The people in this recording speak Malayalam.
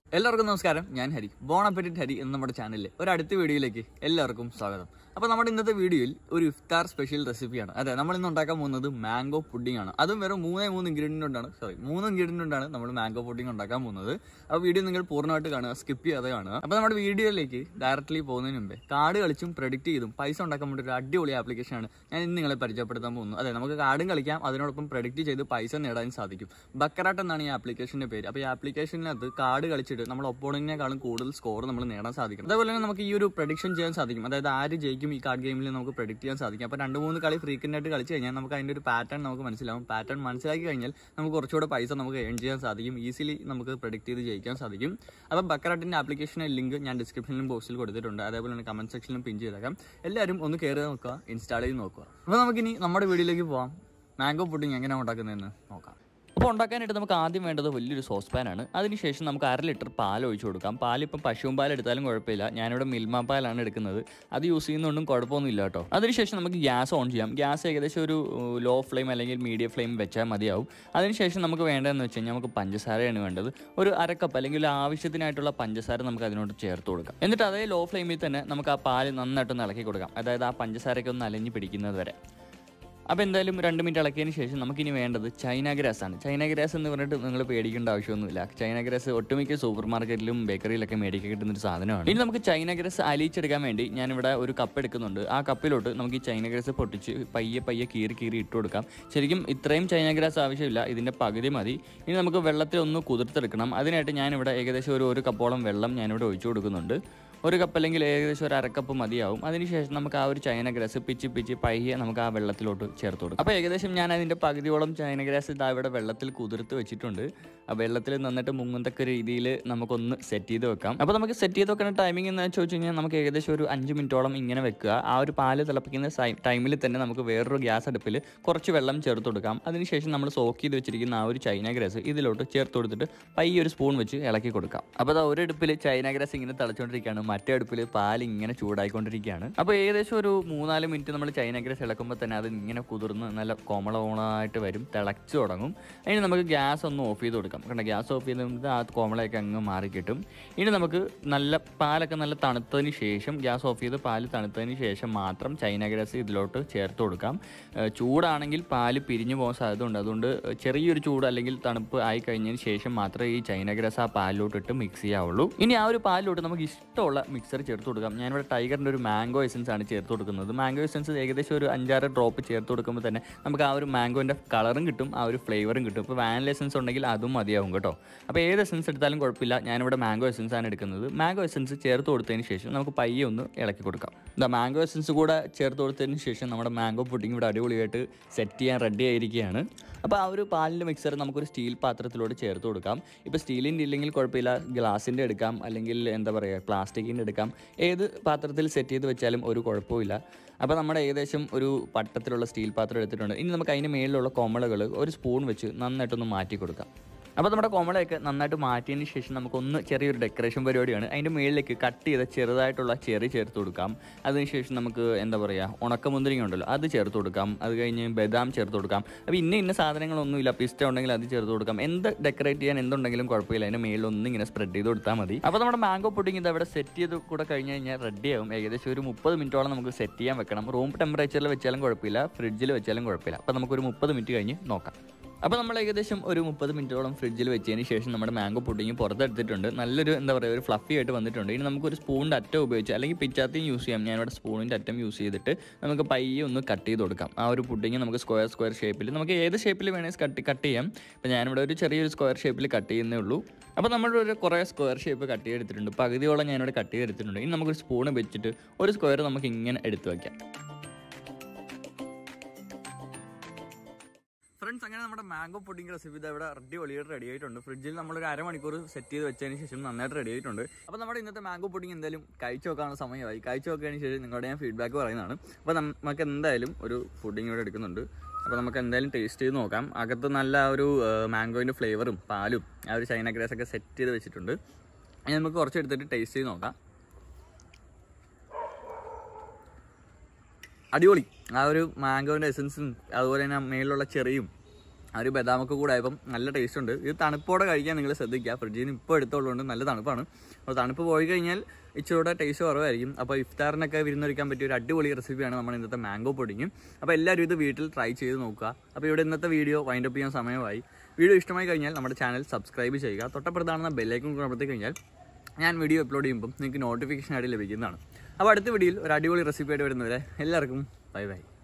എല്ലാവർക്കും നമസ്കാരം ഞാൻ ഹരി ബോൺ അപ്പറ്റിറ്റ് ഹരി എന്ന നമ്മുടെ ചാനലിലെ ഒരു അടുത്ത വീഡിയോയിലേക്ക് എല്ലാവർക്കും സ്വാഗതം അപ്പോൾ നമ്മുടെ ഇന്നത്തെ വീഡിയോയിൽ ഒരു ഇഫ്താർ സ്പെഷ്യൽ റെസിപ്പിയാണ് അതെ നമ്മൾ ഇന്ന് ഉണ്ടാക്കാൻ പോകുന്നത് മാംഗോ പുഡിംഗ് ആണ് അതും വെറും മൂന്നേ മൂന്ന് ഇൻഗ്രീഡിയൻ്റ് കൊണ്ടാണ് സോറി മൂന്ന് ഇൻഗ്രീഡിയൻ്റ് കൊണ്ടാണ് നമ്മൾ മാംഗോ പുഡിംഗ് ഉണ്ടാക്കാൻ പോകുന്നത് അപ്പോൾ വീഡിയോ നിങ്ങൾ പൂർണ്ണമായിട്ട് കാണുക സ്കിപ്പ് ചെയ്യാതെ കാണുക അപ്പോൾ നമ്മുടെ വീഡിയോയിലേക്ക് ഡയറക്റ്റ്ലി പോകുന്നതിന് മുമ്പേ കാർഡ് കളിച്ചും പ്രഡിക്റ്റ് ചെയ്തും പൈസ ഉണ്ടാക്കാൻ വേണ്ടി ഒരു അടിപൊളി ആപ്ലിക്കേഷനാണ് ഞാൻ ഇന്ന് നിങ്ങളെ പരിചയപ്പെടുത്താൻ പോകുന്നത് അതെ നമുക്ക് കാർഡും കളിക്കാം അതിനോടൊപ്പം പ്രഡിക്റ്റ് ചെയ്ത് പൈസ നേടാൻ സാധിക്കും ബക്കറാട്ട് എന്നാണ് ഈ ആപ്ലിക്കേഷന്റെ പേര് അപ്പോൾ ഈ ആപ്ലിക്കേഷനകത്ത് കാർഡ് കളിച്ചിട്ട് നമ്മൾ ഒപ്പോണന്റിനേക്കാളും കൂടുതൽ സ്കോർ നമ്മൾ നേടാൻ സാധിക്കും അതേപോലെ തന്നെ നമുക്ക് ഈ ഒരു പ്രഡിക്ഷൻ ചെയ്യാൻ സാധിക്കും അതായത് ആര് ജയിക്കും ഈ കാർഡ് ഗെയിമിൽ നമുക്ക് പ്രഡിക്റ്റ് ചെയ്യാൻ സാധിക്കും അപ്പോൾ രണ്ട് മൂന്ന് കളി ഫ്രീക്വന്റ് ആയിട്ട് കളിച്ച് കഴിഞ്ഞാൽ നമുക്ക് അതിന്റെ ഒരു പാറ്റേൺ നമുക്ക് മനസ്സിലാവും പാറ്റേൺ മനസ്സിലാക്കി കഴിഞ്ഞാൽ നമുക്ക് കുറച്ചുകൂടെ പൈസ നമുക്ക് ഏൺ ചെയ്യാൻ സാധിക്കും ഈസിലി നമുക്ക് പ്രഡിക്റ്റ് ചെയ്ത് ജയിക്കാൻ സാധിക്കും അപ്പം ബക്കറാട്ടിന്റെ ആപ്ലിക്കേഷൻ ലിങ്ക് ഞാൻ ഡിസ്ക്രിപ്ഷനിലും പോസ്റ്റിൽ കൊടുത്തിട്ടുണ്ട് അതേപോലെ തന്നെ കമന്റ് സെക്ഷനിലും പിൻ ചെയ്തേക്കാം എല്ലാവരും ഒന്ന് കയറി നോക്കുക ഇൻസ്റ്റാൾ ചെയ്ത് നോക്കുക അപ്പോൾ നമുക്കിനി നമ്മുടെ വീഡിയോയിലേക്ക് പോവാം മാംഗോ പുഡിംഗ് എങ്ങനെയാണ് ഉണ്ടാക്കുന്നതെന്ന് നോക്കാം അപ്പോൾ ഉണ്ടാക്കാനായിട്ട് നമുക്ക് ആദ്യം വേണ്ടത് വലിയൊരു സോസ് പാനാണ് അതിനുശേഷം നമുക്ക് അര ലിറ്റർ പാൽ ഒഴിച്ചു കൊടുക്കാം പാൽ ഇപ്പം പശുവും പാൽ എടുത്താലും കുഴപ്പമില്ല ഞാനിവിടെ മിൽമ പാലാണ് എടുക്കുന്നത് അത് യൂസ് ചെയ്യുന്നതുകൊണ്ടും കുഴപ്പമൊന്നുമില്ല കേട്ടോ അതിനുശേഷം നമുക്ക് ഗ്യാസ് ഓൺ ചെയ്യാം ഗ്യാസ് ഏകദേശം ഒരു ലോ ഫ്ലെയിം അല്ലെങ്കിൽ മീഡിയം ഫ്ലെയിം വെച്ചാൽ മതിയാവും അതിനുശേഷം നമുക്ക് വേണ്ടതെന്ന് വെച്ച് കഴിഞ്ഞാൽ നമുക്ക് പഞ്ചസാരയാണ് വേണ്ടത് ഒരു അരക്കപ്പ് അല്ലെങ്കിൽ ആവശ്യത്തിനായിട്ടുള്ള പഞ്ചസാര നമുക്ക് അതിനോട് ചേർത്ത് കൊടുക്കാം എന്നിട്ട് അതേ ലോ ഫ്ലെയിമിൽ തന്നെ നമുക്ക് ആ പാൽ നന്നായിട്ടൊന്ന് ഇളക്കി കൊടുക്കാം അതായത് ആ പഞ്ചസാരയൊക്കെ ഒന്ന് അലഞ്ഞ് പിടിക്കുന്നത് വരെ അപ്പോൾ എന്തായാലും രണ്ട് മിനിറ്റ് ഇളക്കിയതിന് ശേഷം നമുക്കിനി വേണ്ടത് ചൈന ഗ്രാസ് ആണ് ചൈന ഗ്രാസ് എന്ന് പറഞ്ഞിട്ട് നിങ്ങൾ പേടിക്കേണ്ട ആവശ്യമൊന്നുമില്ല ചൈന ഗ്രാസ് ഒട്ടുമിക്ക സൂപ്പർ മാർക്കറ്റിലും ബേക്കറിയിലൊക്കെ മേടിക്കാൻ കിട്ടുന്ന ഒരു സാധനമാണ് ഇനി നമുക്ക് ചൈന ഗ്രാസ് അലിയിച്ചെടുക്കാൻ വേണ്ടി ഞാനിവിടെ ഒരു കപ്പ് എടുക്കുന്നുണ്ട് ആ കപ്പിലോട്ട് നമുക്ക് ഈ ചൈന ഗ്രാസ് പൊട്ടിച്ച് പയ്യെ പയ്യെ കീറി കീറി ഇട്ട് കൊടുക്കാം ശരിക്കും ഇത്രയും ചൈന ഗ്രാസ് ആവശ്യമില്ല ഇതിൻ്റെ പകുതി മതി ഇനി നമുക്ക് വെള്ളത്തിൽ ഒന്ന് കുതിർത്തെടുക്കണം അതിനായിട്ട് ഞാനിവിടെ ഏകദേശം ഒരു ഒരു കപ്പോളം വെള്ളം ഞാനിവിടെ ഒഴിച്ചു കൊടുക്കുന്നുണ്ട് ഒരു കപ്പ് അല്ലെങ്കിൽ ഏകദേശം ഒരു അരക്കപ്പ് മതിയാവും അതിനുശേഷം നമുക്ക് ആ ഒരു ചൈന ഗ്രാസ് പിച്ച് പിച്ച് പയ്യെ നമുക്ക് ആ വെള്ളത്തിലോട്ട് ചേർത്ത് കൊടുക്കും അപ്പോൾ ഏകദേശം ഞാൻ അതിൻ്റെ പകുതിയോളം ചൈന ഗ്രാസ് ഇതാ ഇവിടെ വെള്ളത്തിൽ കുതിർത്ത് വെച്ചിട്ടുണ്ട് ആ വെള്ളത്തിൽ നന്നിട്ട് മുങ്ങത്തക്ക രീതിയിൽ നമുക്കൊന്ന് സെറ്റ് ചെയ്ത് വെക്കാം അപ്പോൾ നമുക്ക് സെറ്റ് ചെയ്ത് വെക്കുന്ന ടൈമിംഗ് എന്ന് ചോദിച്ചു കഴിഞ്ഞാൽ നമുക്ക് ഏകദേശം ഒരു അഞ്ച് മിനിറ്റോളം ഇങ്ങനെ വെക്കുക ആ ഒരു പാല് തിളപ്പിക്കുന്ന ടൈമിൽ തന്നെ നമുക്ക് വേറൊരു ഗ്യാസ് അടുപ്പിൽ കുറച്ച് വെള്ളം ചേർത്ത് കൊടുക്കാം അതിനുശേഷം നമ്മൾ സോക്ക് ചെയ്ത് വെച്ചിരിക്കുന്ന ആ ഒരു ചൈന ഗ്രാസ് ഇതിലോട്ട് ചേർത്ത് കൊടുത്തിട്ട് പയ്യെ ഒരു സ്പൂൺ വെച്ച് ഇളക്കി കൊടുക്കാം അപ്പോൾ അത് ഒരു അടുപ്പിൽ ചൈന ഗ്രാസ് ഇങ്ങനെ തിളച്ചുകൊണ്ടിരിക്കുകയാണ് മറ്റേ അടുപ്പിൽ പാൽ ഇങ്ങനെ ചൂടായിക്കൊണ്ടിരിക്കുകയാണ് അപ്പോൾ ഏകദേശം ഒരു മൂന്നാല് മിനിറ്റ് നമ്മൾ ചൈന ഗ്രാസ് ഇളക്കുമ്പോൾ തന്നെ അത് ഇങ്ങനെ കുതിർന്ന് നല്ല കോമള കോണായിട്ട് വരും തിളച്ചു തുടങ്ങും അതിന് നമുക്ക് ഗ്യാസ് ഒന്ന് ഓഫ് ചെയ്ത് കൊടുക്കാം കണ്ട ഗ്യാസ് ഓഫ് ചെയ്ത് ആ കോമളയൊക്കെ അങ്ങ് മാറി കിട്ടും ഇനി നമുക്ക് നല്ല പാലൊക്കെ നല്ല തണുത്തതിന് ശേഷം ഗ്യാസ് ഓഫ് ചെയ്ത് പാല് തണുത്തതിന് ശേഷം മാത്രം ചൈന ഗ്രാസ് ഇതിലോട്ട് ചേർത്ത് കൊടുക്കാം ഏഹ് ചൂടാണെങ്കിൽ പാല് പിരിഞ്ഞു പോകാൻ സാധ്യതയുണ്ട് അതുകൊണ്ട് ചെറിയൊരു ചൂട് അല്ലെങ്കിൽ തണുപ്പ് ആയി കഴിഞ്ഞതിന് ശേഷം മാത്രമേ ഈ ചൈന ഗ്രാസ് ആ പാലിലോട്ട് ഇട്ട് മിക്സ് ചെയ്യാവുള്ളൂ ഇനി ആ ഒരു പാലിലോട്ട് നമുക്ക് ഇഷ്ടമുള്ള മിക്സർ ചേർത്ത് കൊടുക്കാം ഞാനിവിടെ ടൈഗറിൻ്റെ ഒരു മാംഗോ എസൻസ് ആണ് ചേർത്ത് കൊടുക്കുന്നത് മാംഗോ എസൻസ് ഏകദേശം ഒരു അഞ്ചാറ് ഡ്രോപ്പ് ചേർത്ത് കൊടുക്കുമ്പോൾ തന്നെ നമുക്ക് ആ ഒരു മാംഗോൻ്റെ കളറും കിട്ടും ആ ഒരു ഫ്ലേവറും കിട്ടും ഇപ്പോൾ വാനില എസൻസ് ഉണ്ടെങ്കിൽ അതും മതിയാവും കേട്ടോ അപ്പോൾ ഏത് എസൻസ് എടുത്താലും കുഴപ്പമില്ല ഞാനിവിടെ മാംഗോ എസൻസ് ആണ് എടുക്കുന്നത് മാംഗോ എസൻസ് ചേർത്ത് കൊടുത്തതിന് ശേഷം നമുക്ക് പയ്യെ ഒന്ന് ഇളക്കി കൊടുക്കാം ഇതാ മാംഗോ എസൻസ് കൂടെ ചേർത്ത് കൊടുത്തതിന് ശേഷം നമ്മുടെ മാംഗോ പുഡിംഗ് ഇവിടെ അടിപൊളിയായിട്ട് സെറ്റ് ചെയ്യാൻ റെഡി ആയിരിക്കുകയാണ് അപ്പോൾ ആ ഒരു പാലിൻ്റെ മിക്സർ നമുക്കൊരു സ്റ്റീൽ പാത്രത്തിലോട്ട് ചേർത്ത് കൊടുക്കാം ഇപ്പോൾ സ്റ്റീലിൻ്റെ ഇല്ലെങ്കിൽ കുഴപ്പമില്ല ഗ്ലാസിൻ്റെ എടുക്കാം അല്ലെങ്കിൽ എന്താ പറയുക പ്ലാസ്റ്റിക്കിൻ്റെ എടുക്കാം ഏത് പാത്രത്തിൽ സെറ്റ് ചെയ്ത് വെച്ചാലും ഒരു കുഴപ്പമില്ല അപ്പോൾ നമ്മുടെ ഏകദേശം ഒരു പട്ടത്തിലുള്ള സ്റ്റീൽ പാത്രം എടുത്തിട്ടുണ്ട് ഇനി നമുക്ക് അതിൻ്റെ മേളിലുള്ള കൊമളകൾ ഒരു സ്പൂൺ വെച്ച് നന്നായിട്ടൊന്ന് മാറ്റി കൊടുക്കാം അപ്പോൾ നമ്മുടെ കോമളയൊക്കെ നന്നായിട്ട് മാറ്റിയതിന് ശേഷം നമുക്കൊന്ന് ചെറിയൊരു ഡെക്കറേഷൻ പരിപാടിയാണ് അതിൻ്റെ മുകളിലേക്ക് കട്ട് ചെയ്ത ചെറുതായിട്ടുള്ള ചെറി ചേർത്ത് കൊടുക്കാം അതിനുശേഷം നമുക്ക് എന്താ പറയുക ഉണക്കമുന്തിരിങ്ങ ഉണ്ടല്ലോ അത് ചേർത്ത് കൊടുക്കാം അത് കഴിഞ്ഞ് ബദാം ചേർത്ത് കൊടുക്കാം അപ്പോൾ ഇന്ന ഇന്ന സാധനങ്ങളൊന്നുമില്ല പിസ്റ്റ ഉണ്ടെങ്കിൽ അത് ചേർത്ത് കൊടുക്കാം എന്ത് ഡെക്കറേറ്റ് ചെയ്യാൻ എന്തുണ്ടെങ്കിലും കുഴപ്പമില്ല അതിൻ്റെ മേളിൽ ഒന്ന് ഇങ്ങനെ സ്പ്രെഡ് ചെയ്ത് കൊടുത്താൽ മതി അപ്പോൾ നമ്മുടെ മാംഗോ പുഡിംഗ് ഇത് അവിടെ സെറ്റ് ചെയ്ത് കൂടെ കഴിഞ്ഞ് കഴിഞ്ഞാൽ റെഡിയാവും ഏകദേശം ഒരു മുപ്പത് മിനിറ്റോളം നമുക്ക് സെറ്റ് ചെയ്യാൻ വെക്കണം റൂം ടെമ്പറേച്ചറിൽ വെച്ചാലും കുഴപ്പമില്ല ഫ്രിഡ്ജിൽ വെച്ചാലും കുഴപ്പമില്ല അപ്പോൾ നമുക്കൊരു മുപ്പത് മിനിറ്റ് കഴിഞ്ഞ് നോക്കാം അപ്പോൾ നമ്മൾ ഏകദേശം ഒരു മുപ്പത് മിനിറ്റോളം ഫ്രിഡ്ജിൽ വെച്ചതിന് ശേഷം നമ്മുടെ മാംഗോ പുഡിങ് പുറത്തെടുത്തിട്ടുണ്ട് നല്ലൊരു എന്താ പറയുക ഒരു ഫ്ലഫി ആയിട്ട് വന്നിട്ടുണ്ട് ഇനി നമുക്കൊരു സ്പൂണിൻ്റെ അറ്റം ഉപയോഗിച്ച് അല്ലെങ്കിൽ പിച്ചാത്തിയും യൂസ് ചെയ്യാം ഞാനിവിടെ സ്പൂണിൻ്റെ അറ്റം യൂസ് ചെയ്തിട്ട് നമുക്ക് പയ്യെ ഒന്ന് കട്ട് ചെയ്ത് കൊടുക്കാം ആ ഒരു പുഡിങ് നമുക്ക് സ്ക്വയർ സ്ക്വയർ ഷേപ്പിൽ നമുക്ക് ഏത് ഷേപ്പിൽ വേണമെങ്കിൽ കട്ട് കട്ട് ചെയ്യാം അപ്പോൾ ഞാനിവിടെ ഒരു ചെറിയൊരു സ്ക്വയർ ഷേപ്പിൽ കട്ട് ചെയ്യുന്നേ ഉള്ളൂ അപ്പോൾ നമ്മൾ ഒരു കുറേ സ്ക്വയർ ഷേപ്പ് കട്ട് ചെയ്തെടുത്തിട്ടുണ്ട് പകുതിയോളം ഞാനിവിടെ കട്ട് ചെയ്തെടുത്തിട്ടുണ്ട് ഇനി നമുക്കൊരു സ്പൂൺ വെച്ചിട്ട് ഒരു സ്ക്വയർ നമുക്ക് ഇങ്ങനെ എടുത്ത് വയ്ക്കാം ഫ്രണ്ട്സ് അങ്ങനെ നമ്മുടെ മാംഗോ പുഡിംഗ് റെസിപ്പി ഇത് ഇവിടെ അടിപൊളിയായിട്ട് റെഡി ആയിട്ടുണ്ട് ഫ്രിഡ്ജിൽ നമ്മൾ ഒരു അരമണിക്കൂർ സെറ്റ് ചെയ്ത് വെച്ചതിന് ശേഷം നന്നായിട്ട് റെഡി ആയിട്ടുണ്ട് അപ്പോൾ നമ്മുടെ ഇന്നത്തെ മാംഗോ പുഡിംഗ് എന്തായാലും കഴിച്ചു നോക്കാനുള്ള സമയമായി കഴിച്ചു നോക്കിയതിന് ശേഷം നിങ്ങളുടെ ഞാൻ ഫീഡ്ബാക്ക് പറയുന്നതാണ് അപ്പോൾ നമുക്ക് എന്തായാലും ഒരു പുഡിംഗ് ഇവിടെ എടുക്കുന്നുണ്ട് അപ്പോൾ നമുക്ക് എന്തായാലും ടേസ്റ്റ് ചെയ്ത് നോക്കാം അകത്ത് നല്ല ആ ഒരു മാംഗോയിൻ്റെ ഫ്ലേവറും പാലും ആ ഒരു ചൈന ഗ്രാസ് ഒക്കെ സെറ്റ് ചെയ്ത് വെച്ചിട്ടുണ്ട് ഇനി നമുക്ക് കുറച്ച് എടുത്തിട്ട് ടേസ്റ്റ് ചെയ്ത് നോക്കാം അടിപൊളി ആ ഒരു മാംഗോൻ്റെ എസൻസും അതുപോലെ തന്നെ മേളിലുള്ള ചെറിയും ആ ഒരു ബദാമൊക്കെ കൂടെ ആയപ്പം നല്ല ടേസ്റ്റ് ഉണ്ട് ഇത് തണുപ്പോടെ കഴിക്കാൻ നിങ്ങൾ ശ്രദ്ധിക്കുക ഫ്രിഡ്ജിൽ നിന്ന് ഇപ്പോൾ എടുത്തുള്ളതുകൊണ്ട് നല്ല തണുപ്പാണ് അപ്പോൾ തണുപ്പ് പോയി കഴിഞ്ഞാൽ ഇച്ചിരൂടെ ടേസ്റ്റ് കുറവായിരിക്കും അപ്പോൾ ഇഫ്താറിനൊക്കെ വിരുന്നൊരുക്കാൻ പറ്റിയ ഒരു അടിപൊളി റെസിപ്പിയാണ് നമ്മൾ ഇന്നത്തെ മാംഗോ പൊടിങ്ങും അപ്പോൾ എല്ലാവരും ഇത് വീട്ടിൽ ട്രൈ ചെയ്ത് നോക്കുക അപ്പോൾ ഇവിടെ ഇന്നത്തെ വീഡിയോ വൈൻഡപ്പ് ചെയ്യാൻ സമയമായി വീഡിയോ ഇഷ്ടമായി കഴിഞ്ഞാൽ നമ്മുടെ ചാനൽ സബ്സ്ക്രൈബ് ചെയ്യുക തൊട്ടപ്പുറത്താണെന്ന ബെല്ലൈക്കൺ കൂടെ കഴിഞ്ഞാൽ ഞാൻ വീഡിയോ അപ്ലോഡ് ചെയ്യുമ്പോൾ നിങ്ങൾക്ക് നോട്ടിഫിക്കേഷൻ ആയിട്ട് ലഭിക്കുന്നതാണ് അപ്പോൾ അടുത്ത വീഡിയോയിൽ ഒരു അടിപൊളി റെസിപ്പി ആയിട്ട് വരുന്നവരെ എല്ലാവർക്കും ബൈ ബൈ